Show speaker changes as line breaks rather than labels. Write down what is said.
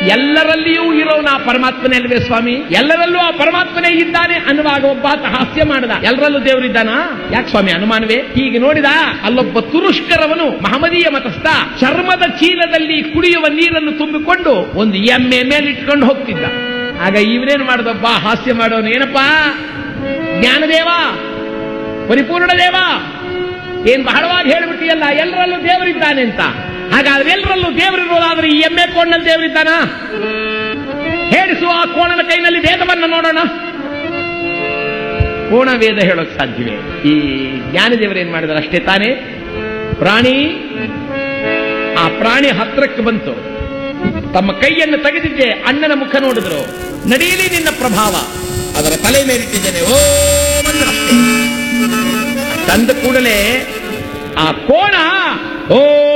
ಎಲ್ಲರಲ್ಲಿಯೂ ಇರೋನ ಆ ಪರಮಾತ್ಮನೇ ಅಲ್ವೇ ಸ್ವಾಮಿ ಎಲ್ಲರಲ್ಲೂ ಆ ಪರಮಾತ್ಮನೇ ಇದ್ದಾನೆ ಅನ್ನುವಾಗ ಒಬ್ಬಾತ ಹಾಸ್ಯ ಮಾಡದ ಎಲ್ಲರಲ್ಲೂ ದೇವರಿದ್ದಾನ ಯಾಕೆ ಸ್ವಾಮಿ ಅನುಮಾನವೇ ಹೀಗೆ ನೋಡಿದ ಅಲ್ಲೊಬ್ಬ ತುರುಷ್ಕರವನು ಮಹಮದೀಯ ಮತಸ್ಥ ಚರ್ಮದ ಚೀಲದಲ್ಲಿ ಕುಡಿಯುವ ನೀರನ್ನು ತುಂಬಿಕೊಂಡು ಒಂದು ಎಮ್ಮೆ ಮೇಲಿಟ್ಕೊಂಡು ಹೋಗ್ತಿದ್ದ ಆಗ ಇವನೇನು ಮಾಡ್ದೊಬ್ಬ ಹಾಸ್ಯ ಮಾಡೋನು ಏನಪ್ಪಾ ಜ್ಞಾನದೇವ ಪರಿಪೂರ್ಣ ದೇವ ಏನ್ ಬಹಳವಾಗಿ ಹೇಳ್ಬಿಟ್ಟಿಯಲ್ಲ ಎಲ್ಲರಲ್ಲೂ ದೇವರಿದ್ದಾನೆ ಅಂತ ಹಾಗಾದ್ರೆ ಎಲ್ಲರಲ್ಲೂ ದೇವರಿರೋದಾದ್ರೆ ಈ ಎಮ್ಮೆ ಕೋಣಲ್ಲಿ ದೇವರಿದ್ದಾನ ಹೇಳಿಸುವ ಆ ಕೋಣನ ಕೈನಲ್ಲಿ ವೇದವನ್ನು ನೋಡೋಣ ಕೋಣ ವೇದ ಹೇಳೋಕ್ ಸಾಧ್ಯವೇ ಈ ಜ್ಞಾನದೇವರು ಏನ್ ಮಾಡಿದಾರೆ ಅಷ್ಟೇ ತಾನೇ ಪ್ರಾಣಿ ಆ ಪ್ರಾಣಿ ಹತ್ರಕ್ಕೆ ಬಂತು ತಮ್ಮ ಕೈಯನ್ನು ತೆಗೆದಿದ್ದೆ ಅಣ್ಣನ ಮುಖ ನೋಡಿದ್ರು ನಡೀಲಿ ನಿನ್ನ ಪ್ರಭಾವ ಅದರ ತಲೆ ಮೇಲಿಟ್ಟಿದ್ದೇನೆ ಓ ಅಷ್ಟೇ ತಂದ ಕೂಡಲೇ ಆ ಕೋಣ ಓ